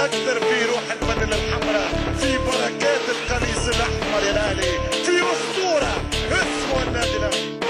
أكثر في روح الفانيلا الحمراء في بركات القميص الأحمر يا الأهلي في أسطورة اسمه النادي الأهلي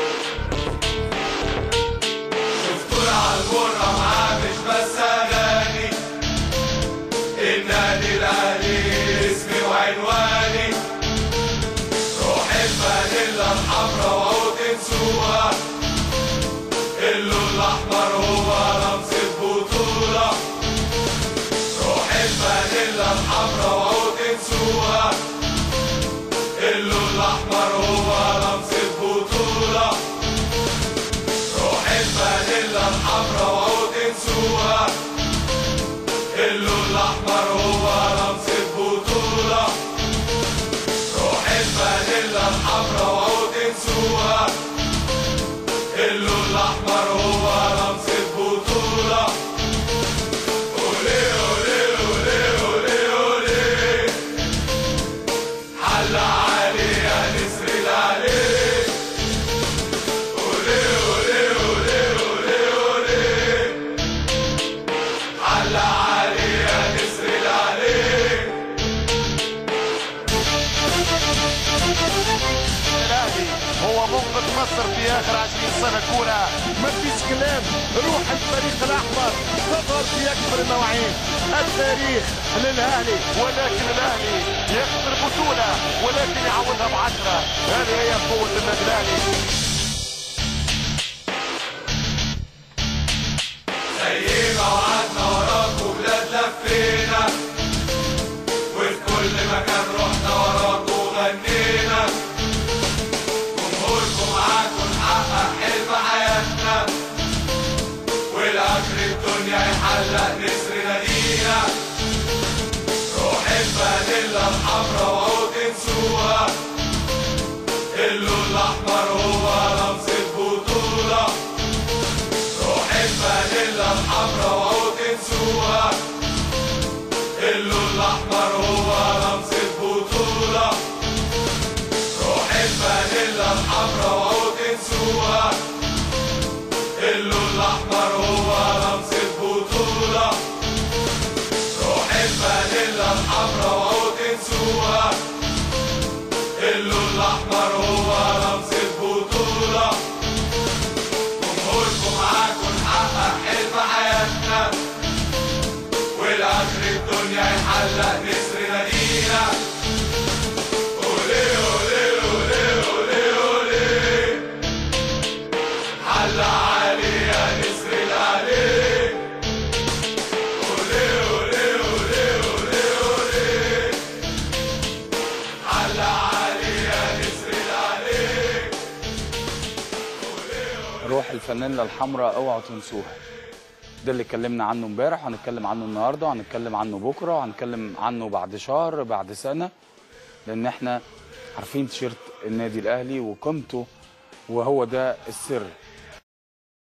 شفتونا عالمرة معاه مش بس أغاني النادي الأهلي اسمي وعنواني روح الفانيلا الحمرا وأهو تنسوها اللون الأحمر هو رمز البطولة روح الفانيلا الحمرا وأهو تنسوها اللون الأحمر هو رمز البطولة روح الفانيلا الحمرا وأهو تنسوها اللون الأحمر هو رمز البطولة روح الفانيلا الحمرا وأهو تنسوها اللون الأحمر هو رمز البطولة أولي أولي أولي أولي أولي حل عالي يا نسر العلي أولي أولي أولي أولي أولي حل عالي يا نسر العلي الأهلي هو منقذ مصر في آخر 20 سنة كورة ما فيش كلام روح الفريق الأحمر تظهر في أكبر المواعيد التاريخ للأهلي ولكن الأهلي ياخذ البطولة ولكن يعوضها بعشرة هذه هي قوة النادي الأهلي زي ما وعدنا وراكوا بلاد لفينا وفي كل مكان رحنا وراكوا وغنينا جمهوركم معاكوا نحقق حلم حياتنا والأجر الدنيا يحلق نسر نادينا روح الفانيلا الحمرا وأهو تنسوها اللون الأحمر هو رمز البطولة روح الفانيلا الحمرا وأهو تنسوها اللون الأحمر هو رمز البطولة روح الفانيلا الحمرا وأهو تنسوها اللون الأحمر هو رمز البطولة روح الفانيلا الحمرا وأهو تنسوها اللون الأحمر هو رمز البطولة جمهوركم معاكم نحقق حلم حياتنا والآخر الدنيا يحلق نسر نادينا أولي أولي أولي أولي أولي حل عالي يا نسر العلي أولي أولي أولي أولي أولي حل عالي يا نسر العلي روح الفانيلا الحمراء اوعوا تنسوها ده اللي اتكلمنا عنه امبارح وهنتكلم عنه النهارده وهنتكلم عنه بكره وهنتكلم عنه بعد شهر بعد سنه لان احنا عارفين تيشيرت النادي الاهلي وقيمته وهو ده السر